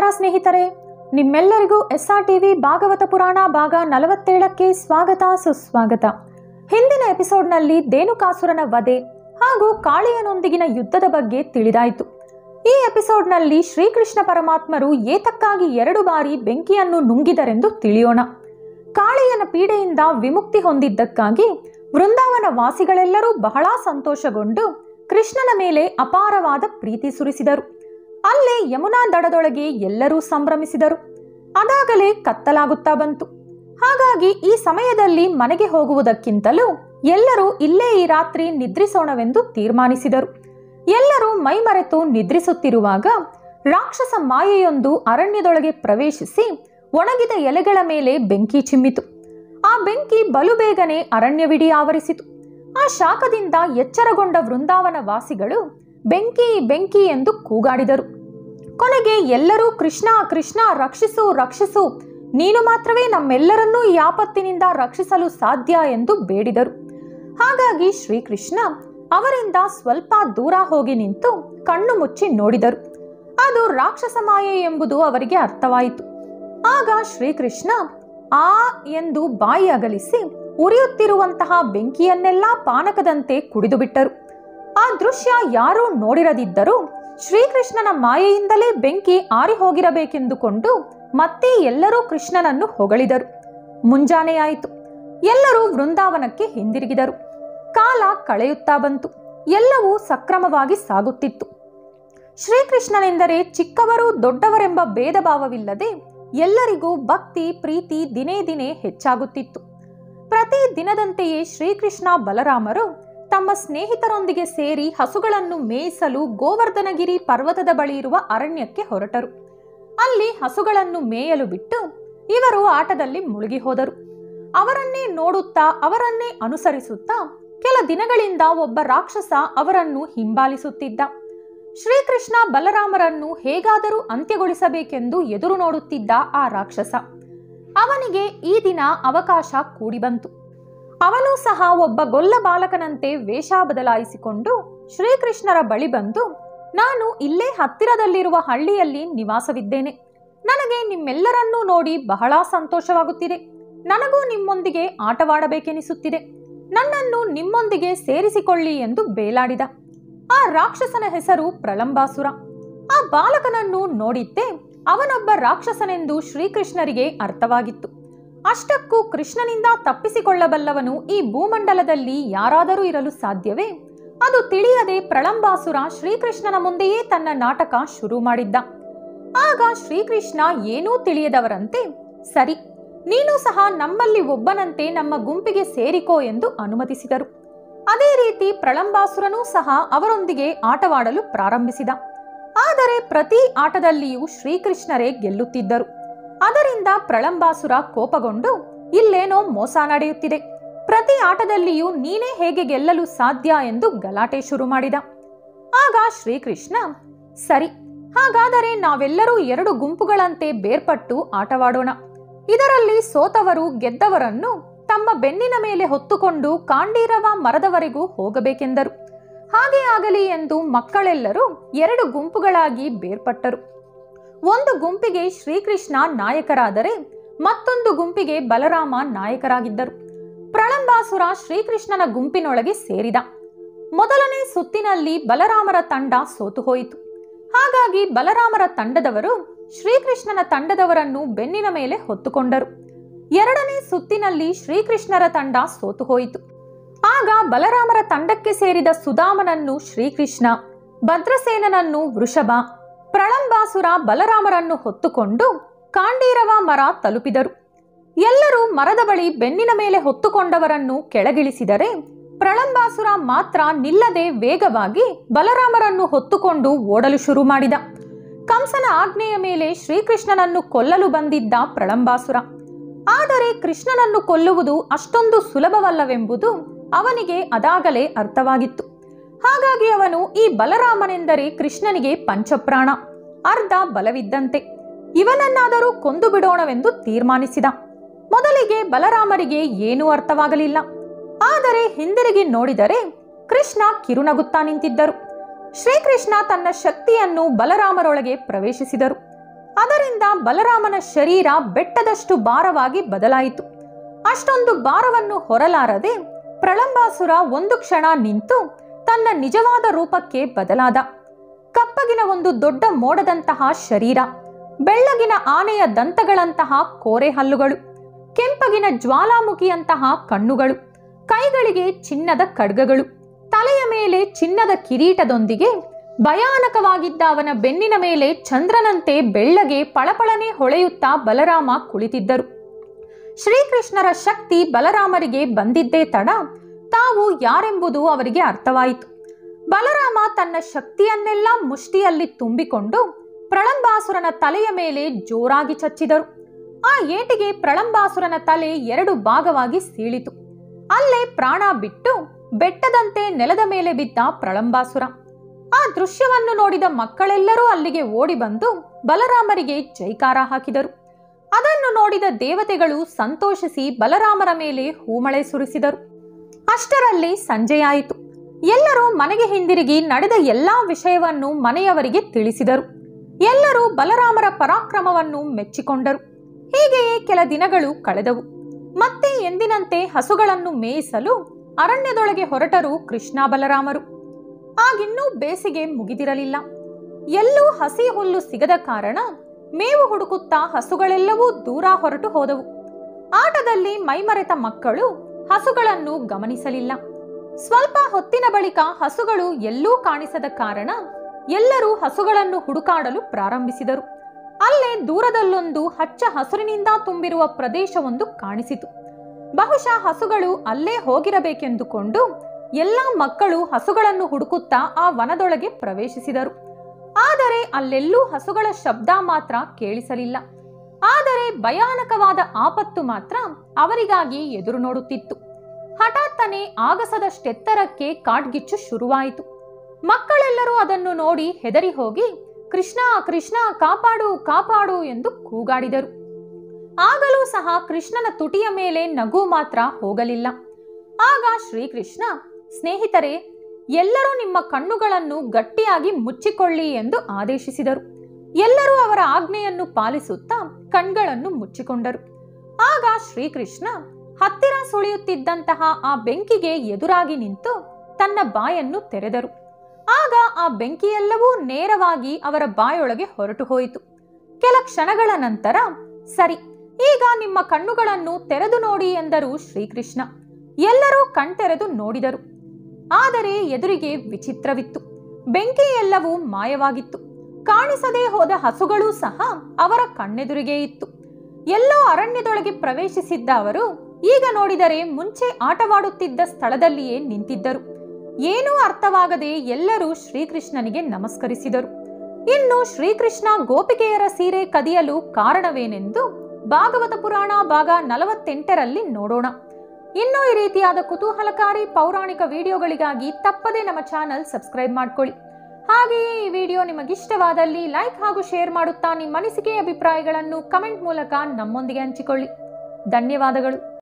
ನಮಸ್ಕಾರ ಸ್ನೇಹಿತರೆ ನಿಮ್ಮೆಲ್ಲರಿಗೂ ಎಸ್ ಆರ್ ಟಿವಿ ಭಾಗವತ ಪುರಾಣ ಭಾಗ ನಲವತ್ತೇಳಕ್ಕೆ ಸ್ವಾಗತ ಸುಸ್ವಾಗತ ಹಿಂದಿನ ಎಪಿಸೋಡ್ನಲ್ಲಿ ದೇನುಕಾಸುರನ ವಧೆ ಹಾಗೂ ಕಾಳಿಯನೊಂದಿಗಿನ ಯುದ್ಧದ ಬಗ್ಗೆ ತಿಳಿದಾಯಿತು ಈ ಎಪಿಸೋಡ್ನಲ್ಲಿ ಶ್ರೀಕೃಷ್ಣ ಪರಮಾತ್ಮರು ಏತಕ್ಕಾಗಿ ಎರಡು ಬಾರಿ ಬೆಂಕಿಯನ್ನು ನುಂಗಿದರೆಂದು ತಿಳಿಯೋಣ ಕಾಳಿಯನ ಪೀಡೆಯಿಂದ ವಿಮುಕ್ತಿ ಹೊಂದಿದ್ದಕ್ಕಾಗಿ ವೃಂದಾವನ ವಾಸಿಗಳೆಲ್ಲರೂ ಬಹಳ ಸಂತೋಷಗೊಂಡು ಕೃಷ್ಣನ ಮೇಲೆ ಅಪಾರವಾದ ಪ್ರೀತಿ ಸುರಿಸಿದರು ಅಲ್ಲೇ ಯಮುನಾ ದಡದೊಳಗೆ ಎಲ್ಲರೂ ಸಂಭ್ರಮಿಸಿದರು ಅದಾಗಲೇ ಕತ್ತಲಾಗುತ್ತಾ ಬಂತು ಹಾಗಾಗಿ ಈ ಸಮಯದಲ್ಲಿ ಮನೆಗೆ ಹೋಗುವುದಕ್ಕಿಂತಲೂ ಎಲ್ಲರೂ ಇಲ್ಲೇ ಈ ರಾತ್ರಿ ನಿದ್ರಿಸೋಣವೆಂದು ತೀರ್ಮಾನಿಸಿದರು ಎಲ್ಲರೂ ಮೈಮರೆತು ನಿದ್ರಿಸುತ್ತಿರುವಾಗ ರಾಕ್ಷಸ ಮಾಯೆಯೊಂದು ಅರಣ್ಯದೊಳಗೆ ಪ್ರವೇಶಿಸಿ ಒಣಗಿದ ಎಲೆಗಳ ಮೇಲೆ ಬೆಂಕಿ ಚಿಮ್ಮಿತು ಆ ಬೆಂಕಿ ಬಲು ಬೇಗನೆ ಅರಣ್ಯವಿಡೀ ಆವರಿಸಿತು ಆ ಶಾಖದಿಂದ ಎಚ್ಚರಗೊಂಡ ವೃಂದಾವನ ವಾಸಿಗಳು ಬೆಂಕಿ ಬೆಂಕಿ ಎಂದು ಕೂಗಾಡಿದರು ಕೊನೆಗೆ ಎಲ್ಲರೂ ಕೃಷ್ಣ ಕೃಷ್ಣ ರಕ್ಷಿಸು ರಕ್ಷಿಸು ನೀನು ಮಾತ್ರವೇ ನಮ್ಮೆಲ್ಲರನ್ನೂ ಈ ಆಪತ್ತಿನಿಂದ ರಕ್ಷಿಸಲು ಸಾಧ್ಯ ಎಂದು ಬೇಡಿದರು ಹಾಗಾಗಿ ಶ್ರೀಕೃಷ್ಣ ಅವರಿಂದ ಸ್ವಲ್ಪ ದೂರ ಹೋಗಿ ನಿಂತು ಕಣ್ಣು ಮುಚ್ಚಿ ನೋಡಿದರು ಅದು ರಾಕ್ಷಸ ಮಾಯೆ ಎಂಬುದು ಅವರಿಗೆ ಅರ್ಥವಾಯಿತು ಆಗ ಶ್ರೀಕೃಷ್ಣ ಆ ಎಂದು ಬಾಯಿ ಅಗಲಿಸಿ ಉರಿಯುತ್ತಿರುವಂತಹ ಬೆಂಕಿಯನ್ನೆಲ್ಲ ಪಾನಕದಂತೆ ಕುಡಿದು ಬಿಟ್ಟರು ಆ ದೃಶ್ಯ ಯಾರೂ ನೋಡಿರದಿದ್ದರೂ ಶ್ರೀಕೃಷ್ಣನ ಮಾಯೆಯಿಂದಲೇ ಬೆಂಕಿ ಆರಿ ಹೋಗಿರಬೇಕೆಂದುಕೊಂಡು ಮತ್ತೆ ಎಲ್ಲರೂ ಕೃಷ್ಣನನ್ನು ಹೊಗಳಿದರು ಮುಂಜಾನೆಯಾಯಿತು ಎಲ್ಲರೂ ವೃಂದಾವನಕ್ಕೆ ಹಿಂದಿರುಗಿದರು ಕಾಲ ಕಳೆಯುತ್ತಾ ಬಂತು ಎಲ್ಲವೂ ಸಕ್ರಮವಾಗಿ ಸಾಗುತ್ತಿತ್ತು ಶ್ರೀಕೃಷ್ಣನೆಂದರೆ ಚಿಕ್ಕವರು ದೊಡ್ಡವರೆಂಬ ಭೇದ ಭಾವವಿಲ್ಲದೆ ಎಲ್ಲರಿಗೂ ಭಕ್ತಿ ಪ್ರೀತಿ ದಿನೇ ದಿನೇ ಹೆಚ್ಚಾಗುತ್ತಿತ್ತು ಪ್ರತಿ ದಿನದಂತೆಯೇ ಶ್ರೀಕೃಷ್ಣ ಬಲರಾಮರು ತಮ್ಮ ಸ್ನೇಹಿತರೊಂದಿಗೆ ಸೇರಿ ಹಸುಗಳನ್ನು ಮೇಯಿಸಲು ಗೋವರ್ಧನಗಿರಿ ಪರ್ವತದ ಬಳಿ ಇರುವ ಅರಣ್ಯಕ್ಕೆ ಹೊರಟರು ಅಲ್ಲಿ ಹಸುಗಳನ್ನು ಮೇಯಲು ಬಿಟ್ಟು ಇವರು ಆಟದಲ್ಲಿ ಮುಳುಗಿ ಹೋದರು ಅವರನ್ನೇ ನೋಡುತ್ತಾ ಅವರನ್ನೇ ಅನುಸರಿಸುತ್ತಾ ಕೆಲ ದಿನಗಳಿಂದ ಒಬ್ಬ ರಾಕ್ಷಸ ಅವರನ್ನು ಹಿಂಬಾಲಿಸುತ್ತಿದ್ದ ಶ್ರೀಕೃಷ್ಣ ಬಲರಾಮರನ್ನು ಹೇಗಾದರೂ ಅಂತ್ಯಗೊಳಿಸಬೇಕೆಂದು ಎದುರು ನೋಡುತ್ತಿದ್ದ ಆ ರಾಕ್ಷಸ ಅವನಿಗೆ ಈ ದಿನ ಅವಕಾಶ ಕೂಡಿ ಬಂತು ಅವನು ಸಹ ಒಬ್ಬ ಗೊಲ್ಲ ಬಾಲಕನಂತೆ ವೇಷ ಬದಲಾಯಿಸಿಕೊಂಡು ಶ್ರೀಕೃಷ್ಣರ ಬಳಿ ಬಂದು ನಾನು ಇಲ್ಲೇ ಹತ್ತಿರದಲ್ಲಿರುವ ಹಳ್ಳಿಯಲ್ಲಿ ನಿವಾಸವಿದ್ದೇನೆ ನನಗೆ ನಿಮ್ಮೆಲ್ಲರನ್ನೂ ನೋಡಿ ಬಹಳ ಸಂತೋಷವಾಗುತ್ತಿದೆ ನನಗೂ ನಿಮ್ಮೊಂದಿಗೆ ಆಟವಾಡಬೇಕೆನಿಸುತ್ತಿದೆ ನನ್ನನ್ನು ನಿಮ್ಮೊಂದಿಗೆ ಸೇರಿಸಿಕೊಳ್ಳಿ ಎಂದು ಬೇಲಾಡಿದ ಆ ರಾಕ್ಷಸನ ಹೆಸರು ಪ್ರಲಂಬಾಸುರ ಆ ಬಾಲಕನನ್ನು ನೋಡಿದ್ದೇ ಅವನೊಬ್ಬ ರಾಕ್ಷಸನೆಂದು ಶ್ರೀಕೃಷ್ಣರಿಗೆ ಅರ್ಥವಾಗಿತ್ತು ಅಷ್ಟಕ್ಕೂ ಕೃಷ್ಣನಿಂದ ತಪ್ಪಿಸಿಕೊಳ್ಳಬಲ್ಲವನು ಈ ಭೂಮಂಡಲದಲ್ಲಿ ಯಾರಾದರೂ ಇರಲು ಸಾಧ್ಯವೇ ಅದು ತಿಳಿಯದೆ ಪ್ರಳಂಬಾಸುರ ಶ್ರೀಕೃಷ್ಣನ ಮುಂದೆಯೇ ತನ್ನ ನಾಟಕ ಶುರು ಮಾಡಿದ್ದ ಆಗ ಶ್ರೀಕೃಷ್ಣ ಏನೂ ತಿಳಿಯದವರಂತೆ ಸರಿ ನೀನು ಸಹ ನಮ್ಮಲ್ಲಿ ಒಬ್ಬನಂತೆ ನಮ್ಮ ಗುಂಪಿಗೆ ಸೇರಿಕೋ ಎಂದು ಅನುಮತಿಸಿದರು ಅದೇ ರೀತಿ ಪ್ರಳಂಬಾಸುರನೂ ಸಹ ಅವರೊಂದಿಗೆ ಆಟವಾಡಲು ಪ್ರಾರಂಭಿಸಿದ ಆದರೆ ಪ್ರತಿ ಆಟದಲ್ಲಿಯೂ ಶ್ರೀಕೃಷ್ಣರೇ ಗೆಲ್ಲುತ್ತಿದ್ದರು ಅದರಿಂದ ಪ್ರಳಂಬಾಸುರ ಕೋಪಗೊಂಡು ಇಲ್ಲೇನೋ ಮೋಸ ನಡೆಯುತ್ತಿದೆ ಪ್ರತಿ ಆಟದಲ್ಲಿಯೂ ನೀನೇ ಹೇಗೆ ಗೆಲ್ಲಲು ಸಾಧ್ಯ ಎಂದು ಗಲಾಟೆ ಶುರು ಮಾಡಿದ ಆಗ ಶ್ರೀಕೃಷ್ಣ ಸರಿ ಹಾಗಾದರೆ ನಾವೆಲ್ಲರೂ ಎರಡು ಗುಂಪುಗಳಂತೆ ಬೇರ್ಪಟ್ಟು ಆಟವಾಡೋಣ ಇದರಲ್ಲಿ ಸೋತವರು ಗೆದ್ದವರನ್ನು ತಮ್ಮ ಬೆನ್ನಿನ ಮೇಲೆ ಹೊತ್ತುಕೊಂಡು ಕಾಂಡೀರವ ಮರದವರೆಗೂ ಹೋಗಬೇಕೆಂದರು ಹಾಗೆ ಆಗಲಿ ಎಂದು ಮಕ್ಕಳೆಲ್ಲರೂ ಎರಡು ಗುಂಪುಗಳಾಗಿ ಬೇರ್ಪಟ್ಟರು ಒಂದು ಗುಂಪಿಗೆ ಶ್ರೀಕೃಷ್ಣ ನಾಯಕರಾದರೆ ಮತ್ತೊಂದು ಗುಂಪಿಗೆ ಬಲರಾಮ ನಾಯಕರಾಗಿದ್ದರು ಪ್ರಳಂಬಾಸುರ ಶ್ರೀಕೃಷ್ಣನ ಗುಂಪಿನೊಳಗೆ ಸೇರಿದ ಮೊದಲನೇ ಸುತ್ತಿನಲ್ಲಿ ಬಲರಾಮರ ತಂಡ ಸೋತು ಹೋಯಿತು ಹಾಗಾಗಿ ಬಲರಾಮರ ತಂಡದವರು ಶ್ರೀಕೃಷ್ಣನ ತಂಡದವರನ್ನು ಬೆನ್ನಿನ ಮೇಲೆ ಹೊತ್ತುಕೊಂಡರು ಎರಡನೇ ಸುತ್ತಿನಲ್ಲಿ ಶ್ರೀಕೃಷ್ಣರ ತಂಡ ಸೋತು ಹೋಯಿತು ಆಗ ಬಲರಾಮರ ತಂಡಕ್ಕೆ ಸೇರಿದ ಸುಧಾಮನನ್ನು ಶ್ರೀಕೃಷ್ಣ ಭದ್ರಸೇನನನ್ನು ವೃಷಭ ಪ್ರಳಂಬಾಸುರ ಬಲರಾಮರನ್ನು ಹೊತ್ತುಕೊಂಡು ಕಾಂಡೀರವ ಮರ ತಲುಪಿದರು ಎಲ್ಲರೂ ಮರದ ಬಳಿ ಬೆನ್ನಿನ ಮೇಲೆ ಹೊತ್ತುಕೊಂಡವರನ್ನು ಕೆಳಗಿಳಿಸಿದರೆ ಪ್ರಳಂಬಾಸುರ ಮಾತ್ರ ನಿಲ್ಲದೆ ವೇಗವಾಗಿ ಬಲರಾಮರನ್ನು ಹೊತ್ತುಕೊಂಡು ಓಡಲು ಶುರು ಮಾಡಿದ ಕಂಸನ ಆಜ್ಞೆಯ ಮೇಲೆ ಶ್ರೀಕೃಷ್ಣನನ್ನು ಕೊಲ್ಲಲು ಬಂದಿದ್ದ ಪ್ರಳಂಬಾಸುರ ಆದರೆ ಕೃಷ್ಣನನ್ನು ಕೊಲ್ಲುವುದು ಅಷ್ಟೊಂದು ಸುಲಭವಲ್ಲವೆಂಬುದು ಅವನಿಗೆ ಅದಾಗಲೇ ಅರ್ಥವಾಗಿತ್ತು ಹಾಗಾಗಿ ಅವನು ಈ ಬಲರಾಮನೆಂದರೆ ಕೃಷ್ಣನಿಗೆ ಪಂಚಪ್ರಾಣ ಅರ್ಧ ಬಲವಿದ್ದಂತೆ ಇವನನ್ನಾದರೂ ಕೊಂದು ಬಿಡೋಣವೆಂದು ತೀರ್ಮಾನಿಸಿದ ಮೊದಲಿಗೆ ಬಲರಾಮರಿಗೆ ಏನೂ ಅರ್ಥವಾಗಲಿಲ್ಲ ಆದರೆ ಹಿಂದಿರುಗಿ ನೋಡಿದರೆ ಕೃಷ್ಣ ಕಿರುನಗುತ್ತಾ ನಿಂತಿದ್ದರು ಶ್ರೀಕೃಷ್ಣ ತನ್ನ ಶಕ್ತಿಯನ್ನು ಬಲರಾಮರೊಳಗೆ ಪ್ರವೇಶಿಸಿದರು ಅದರಿಂದ ಬಲರಾಮನ ಶರೀರ ಬೆಟ್ಟದಷ್ಟು ಭಾರವಾಗಿ ಬದಲಾಯಿತು ಅಷ್ಟೊಂದು ಭಾರವನ್ನು ಹೊರಲಾರದೆ ಪ್ರಳಂಬಾಸುರ ಒಂದು ಕ್ಷಣ ನಿಂತು ತನ್ನ ನಿಜವಾದ ರೂಪಕ್ಕೆ ಬದಲಾದ ಕಪ್ಪಗಿನ ಒಂದು ದೊಡ್ಡ ಮೋಡದಂತಹ ಶರೀರ ಬೆಳ್ಳಗಿನ ಆನೆಯ ದಂತಗಳಂತಹ ಕೋರೆ ಹಲ್ಲುಗಳು ಕೆಂಪಗಿನ ಜ್ವಾಲಾಮುಖಿಯಂತಹ ಕಣ್ಣುಗಳು ಕೈಗಳಿಗೆ ಚಿನ್ನದ ಖಡ್ಗಗಳು ತಲೆಯ ಮೇಲೆ ಚಿನ್ನದ ಕಿರೀಟದೊಂದಿಗೆ ಭಯಾನಕವಾಗಿದ್ದ ಅವನ ಬೆನ್ನಿನ ಮೇಲೆ ಚಂದ್ರನಂತೆ ಬೆಳ್ಳಗೆ ಪಳಪಳನೆ ಹೊಳೆಯುತ್ತಾ ಬಲರಾಮ ಕುಳಿತಿದ್ದರು ಶ್ರೀಕೃಷ್ಣರ ಶಕ್ತಿ ಬಲರಾಮರಿಗೆ ಬಂದಿದ್ದೇ ತಡ ತಾವು ಯಾರೆಂಬುದು ಅವರಿಗೆ ಅರ್ಥವಾಯಿತು ಬಲರಾಮ ತನ್ನ ಶಕ್ತಿಯನ್ನೆಲ್ಲ ಮುಷ್ಟಿಯಲ್ಲಿ ತುಂಬಿಕೊಂಡು ಪ್ರಳಂಬಾಸುರನ ತಲೆಯ ಮೇಲೆ ಜೋರಾಗಿ ಚಚ್ಚಿದರು ಆ ಏಟಿಗೆ ಪ್ರಳಂಬಾಸುರನ ತಲೆ ಎರಡು ಭಾಗವಾಗಿ ಸೀಳಿತು ಅಲ್ಲೇ ಪ್ರಾಣ ಬಿಟ್ಟು ಬೆಟ್ಟದಂತೆ ನೆಲದ ಮೇಲೆ ಬಿದ್ದ ಪ್ರಳಂಬಾಸುರ ಆ ದೃಶ್ಯವನ್ನು ನೋಡಿದ ಮಕ್ಕಳೆಲ್ಲರೂ ಅಲ್ಲಿಗೆ ಓಡಿ ಬಂದು ಬಲರಾಮರಿಗೆ ಜೈಕಾರ ಹಾಕಿದರು ಅದನ್ನು ನೋಡಿದ ದೇವತೆಗಳು ಸಂತೋಷಿಸಿ ಬಲರಾಮರ ಮೇಲೆ ಹೂಮಳೆ ಸುರಿಸಿದರು ಅಷ್ಟರಲ್ಲಿ ಸಂಜೆಯಾಯಿತು ಎಲ್ಲರೂ ಮನೆಗೆ ಹಿಂದಿರುಗಿ ನಡೆದ ಎಲ್ಲಾ ವಿಷಯವನ್ನು ಮನೆಯವರಿಗೆ ತಿಳಿಸಿದರು ಎಲ್ಲರೂ ಬಲರಾಮರ ಪರಾಕ್ರಮವನ್ನು ಮೆಚ್ಚಿಕೊಂಡರು ಹೀಗೆಯೇ ಕೆಲ ದಿನಗಳು ಕಳೆದವು ಮತ್ತೆ ಎಂದಿನಂತೆ ಹಸುಗಳನ್ನು ಮೇಯಿಸಲು ಅರಣ್ಯದೊಳಗೆ ಹೊರಟರು ಕೃಷ್ಣ ಬಲರಾಮರು ಆಗಿನ್ನೂ ಬೇಸಿಗೆ ಮುಗಿದಿರಲಿಲ್ಲ ಎಲ್ಲೂ ಹಸಿ ಹುಲ್ಲು ಸಿಗದ ಕಾರಣ ಮೇವು ಹುಡುಕುತ್ತಾ ಹಸುಗಳೆಲ್ಲವೂ ದೂರ ಹೊರಟು ಹೋದವು ಆಟದಲ್ಲಿ ಮೈಮರೆತ ಮಕ್ಕಳು ಹಸುಗಳನ್ನು ಗಮನಿಸಲಿಲ್ಲ ಸ್ವಲ್ಪ ಹೊತ್ತಿನ ಬಳಿಕ ಹಸುಗಳು ಎಲ್ಲೂ ಕಾಣಿಸದ ಕಾರಣ ಎಲ್ಲರೂ ಹಸುಗಳನ್ನು ಹುಡುಕಾಡಲು ಪ್ರಾರಂಭಿಸಿದರು ಅಲ್ಲೇ ದೂರದಲ್ಲೊಂದು ಹಚ್ಚ ಹಸುರಿನಿಂದ ತುಂಬಿರುವ ಪ್ರದೇಶವೊಂದು ಕಾಣಿಸಿತು ಬಹುಶಃ ಹಸುಗಳು ಅಲ್ಲೇ ಹೋಗಿರಬೇಕೆಂದುಕೊಂಡು ಎಲ್ಲ ಮಕ್ಕಳು ಹಸುಗಳನ್ನು ಹುಡುಕುತ್ತಾ ಆ ವನದೊಳಗೆ ಪ್ರವೇಶಿಸಿದರು ಆದರೆ ಅಲ್ಲೆಲ್ಲೂ ಹಸುಗಳ ಶಬ್ದ ಮಾತ್ರ ಕೇಳಿಸಲಿಲ್ಲ ಆದರೆ ಭಯಾನಕವಾದ ಆಪತ್ತು ಮಾತ್ರ ಅವರಿಗಾಗಿ ಎದುರು ನೋಡುತ್ತಿತ್ತು ಹಠಾತ್ತನೆ ಆಗಸದಷ್ಟೆತ್ತರಕ್ಕೆ ಕಾಡ್ಗಿಚ್ಚು ಶುರುವಾಯಿತು ಮಕ್ಕಳೆಲ್ಲರೂ ಅದನ್ನು ನೋಡಿ ಹೆದರಿ ಹೋಗಿ ಕೃಷ್ಣ ಕೃಷ್ಣ ಕಾಪಾಡು ಕಾಪಾಡು ಎಂದು ಕೂಗಾಡಿದರು ಆಗಲೂ ಸಹ ಕೃಷ್ಣನ ತುಟಿಯ ಮೇಲೆ ನಗು ಮಾತ್ರ ಹೋಗಲಿಲ್ಲ ಆಗ ಶ್ರೀಕೃಷ್ಣ ಸ್ನೇಹಿತರೆ ಎಲ್ಲರೂ ನಿಮ್ಮ ಕಣ್ಣುಗಳನ್ನು ಗಟ್ಟಿಯಾಗಿ ಮುಚ್ಚಿಕೊಳ್ಳಿ ಎಂದು ಆದೇಶಿಸಿದರು ಎಲ್ಲರೂ ಅವರ ಆಜ್ಞೆಯನ್ನು ಪಾಲಿಸುತ್ತಾ ಕಣ್ಗಳನ್ನು ಮುಚ್ಚಿಕೊಂಡರು ಆಗ ಶ್ರೀಕೃಷ್ಣ ಹತ್ತಿರ ಸುಳಿಯುತ್ತಿದ್ದಂತಹ ಆ ಬೆಂಕಿಗೆ ಎದುರಾಗಿ ನಿಂತು ತನ್ನ ಬಾಯನ್ನು ತೆರೆದರು ಆಗ ಆ ಬೆಂಕಿಯೆಲ್ಲವೂ ನೇರವಾಗಿ ಅವರ ಬಾಯೊಳಗೆ ಹೊರಟು ಹೋಯಿತು ಕೆಲ ಕ್ಷಣಗಳ ನಂತರ ಸರಿ ಈಗ ನಿಮ್ಮ ಕಣ್ಣುಗಳನ್ನು ತೆರೆದು ನೋಡಿ ಎಂದರು ಶ್ರೀಕೃಷ್ಣ ಎಲ್ಲರೂ ಕಣ್ತೆರೆದು ನೋಡಿದರು ಆದರೆ ಎದುರಿಗೆ ವಿಚಿತ್ರವಿತ್ತು ಬೆಂಕಿ ಎಲ್ಲವೂ ಮಾಯವಾಗಿತ್ತು ಕಾಣಿಸದೇ ಹೋದ ಹಸುಗಳೂ ಸಹ ಅವರ ಕಣ್ಣೆದುರಿಗೆ ಇತ್ತು ಎಲ್ಲೋ ಅರಣ್ಯದೊಳಗೆ ಪ್ರವೇಶಿಸಿದ್ದ ಅವರು ಈಗ ನೋಡಿದರೆ ಮುಂಚೆ ಆಟವಾಡುತ್ತಿದ್ದ ಸ್ಥಳದಲ್ಲಿಯೇ ನಿಂತಿದ್ದರು ಏನೂ ಅರ್ಥವಾಗದೆ ಎಲ್ಲರೂ ಶ್ರೀಕೃಷ್ಣನಿಗೆ ನಮಸ್ಕರಿಸಿದರು ಇನ್ನು ಶ್ರೀಕೃಷ್ಣ ಗೋಪಿಕೆಯರ ಸೀರೆ ಕದಿಯಲು ಕಾರಣವೇನೆಂದು ಭಾಗವತ ಪುರಾಣ ಭಾಗ ನಲವತ್ತೆಂಟರಲ್ಲಿ ನೋಡೋಣ ಇನ್ನೂ ಈ ರೀತಿಯಾದ ಕುತೂಹಲಕಾರಿ ಪೌರಾಣಿಕ ವಿಡಿಯೋಗಳಿಗಾಗಿ ತಪ್ಪದೇ ನಮ್ಮ ಚಾನಲ್ ಸಬ್ಸ್ಕ್ರೈಬ್ ಮಾಡ್ಕೊಳ್ಳಿ ಹಾಗೆಯೇ ಈ ವಿಡಿಯೋ ನಿಮಗಿಷ್ಟವಾದಲ್ಲಿ ಲೈಕ್ ಹಾಗೂ ಶೇರ್ ಮಾಡುತ್ತಾ ನಿಮ್ಮ ಅನಿಸಿಕೆ ಅಭಿಪ್ರಾಯಗಳನ್ನು ಕಮೆಂಟ್ ಮೂಲಕ ನಮ್ಮೊಂದಿಗೆ ಹಂಚಿಕೊಳ್ಳಿ ಧನ್ಯವಾದಗಳು